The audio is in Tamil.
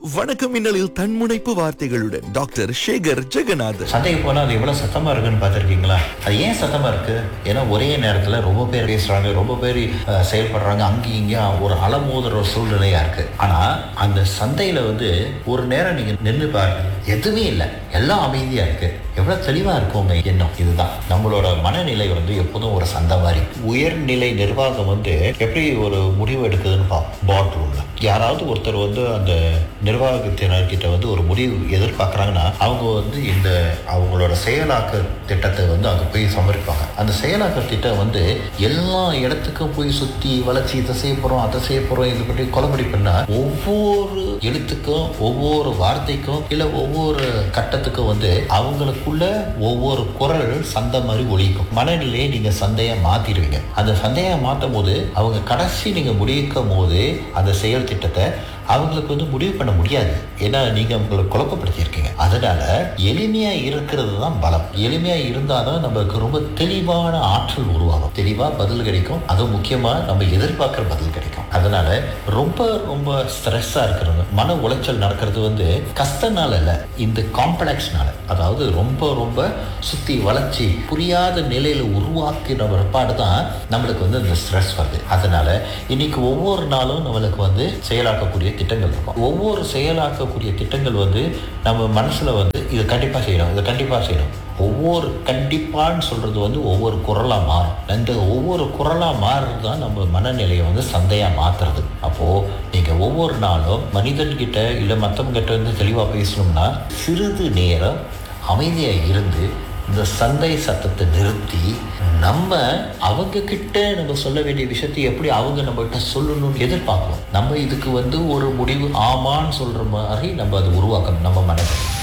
வணக்கம் மின்னலில் தன்முனைப்பு வார்த்தைகளுடன் டாக்டர் சேகர் ஜெகநாதன் சண்டைக்கு போனால் அது எவ்வளோ சத்தமாக இருக்குன்னு பார்த்துருக்கீங்களா அது ஏன் சத்தமாக இருக்குது ஏன்னா ஒரே நேரத்தில் ரொம்ப பேர் பேசுகிறாங்க ரொம்ப பேர் அஹ், செயல்படுறாங்க அங்கேயும் இங்கேயும் ஒரு அலமோதுற ஒரு சூழ்நிலையாக இருக்குது ஆனால் அந்த சந்தையில் வந்து ஒரு நேரம் நீங்கள் நின்று பாருங்க எதுவுமே இல்லை எல்லாம் அமைதியாக இருக்குது எவ்வளோ தெளிவாக இருக்கும் உங்க எண்ணம் இதுதான் நம்மளோட மனநிலை வந்து எப்போதும் ஒரு சந்தை மாதிரி உயர்நிலை நிர்வாகம் வந்து எப்படி ஒரு முடிவு எடுக்குதுன்னு பார்ப்போம் போர்ட் ரூமில் யாராவது ஒருத்தர் வந்து அந்த நிர்வாகத்தினர்கிட்ட வந்து ஒரு முடிவு எதிர்பார்க்குறாங்கன்னா அவங்க வந்து இந்த அவங்களோட செயலாக்க திட்டத்தை வந்து அங்கே போய் சமர்ப்பாங்க அந்த செயலாக்க திட்டம் வந்து எல்லா இடத்துக்கும் போய் சுற்றி வளர்ச்சி இதை செய்ய போகிறோம் அதை செய்ய போகிறோம் இது பற்றி கொலப்படி பண்ணா ஒவ்வொரு எழுத்துக்கும் ஒவ்வொரு வார்த்தைக்கும் இல்லை ஒவ்வொரு கட்டத்துக்கும் வந்து அவங்களுக்குள்ள ஒவ்வொரு குரல் சந்தை மாதிரி ஒழிக்கும் மனநிலையை நீங்கள் சந்தையை மாற்றிடுவீங்க அந்த சந்தையை மாற்றும் போது அவங்க கடைசி நீங்கள் முடிக்கும் போது அந்த செயல் திட்டத்தை அவங்களுக்கு வந்து முடிவு பண்ண முடியாது ஏன்னா நீங்க அவங்களை குழப்பப்படுத்தியிருக்கீங்க அதனால எளிமையா இருக்கிறது தான் பலம் எளிமையா இருந்தாதான் நமக்கு ரொம்ப தெளிவான ஆற்றல் உருவாகும் தெளிவா பதில் கிடைக்கும் அது முக்கியமா நம்ம எதிர்பார்க்குற பதில் கிடைக்கும் அதனால ரொம்ப ரொம்ப ஸ்ட்ரெஸ்ஸா இருக்கிறவங்க மன உளைச்சல் நடக்கிறது வந்து கஷ்டனால இல்ல இந்த காம்ப்ளெக்ஸ்னால அதாவது ரொம்ப ரொம்ப சுத்தி வளர்ச்சி புரியாத நிலையில உருவாக்கின பிற்பாடு தான் நம்மளுக்கு வந்து இந்த ஸ்ட்ரெஸ் வருது அதனால இன்னைக்கு ஒவ்வொரு நாளும் நம்மளுக்கு வந்து செயலாக்கக்கூடிய திட்டங்கள் இருக்கும் ஒவ்வொரு செயலாக்கக்கூடிய திட்டங்கள் வந்து நம்ம மனசுல வந்து இதை கண்டிப்பா செய்யணும் இதை கண்டிப்பா செய்யணும் ஒவ்வொரு கண்டிப்பான்னு சொல்றது வந்து ஒவ்வொரு குரலா மாறும் இந்த ஒவ்வொரு குரலா மாறுறது தான் நம்ம மனநிலையை வந்து சந்தையா மாத்துறது அப்போ நீங்க ஒவ்வொரு நாளும் மனிதன்கிட்ட இல்லை மற்றவங்க கிட்ட வந்து தெளிவா பேசணும்னா சிறிது நேரம் அமைதியா இருந்து இந்த சந்தை சத்தத்தை நிறுத்தி நம்ம அவங்க கிட்ட நம்ம சொல்ல வேண்டிய விஷயத்தை எப்படி அவங்க நம்மகிட்ட சொல்லணும்னு எதிர்பார்க்கணும் நம்ம இதுக்கு வந்து ஒரு முடிவு ஆமான்னு சொல்ற மாதிரி நம்ம அதை உருவாக்கணும் நம்ம மனதை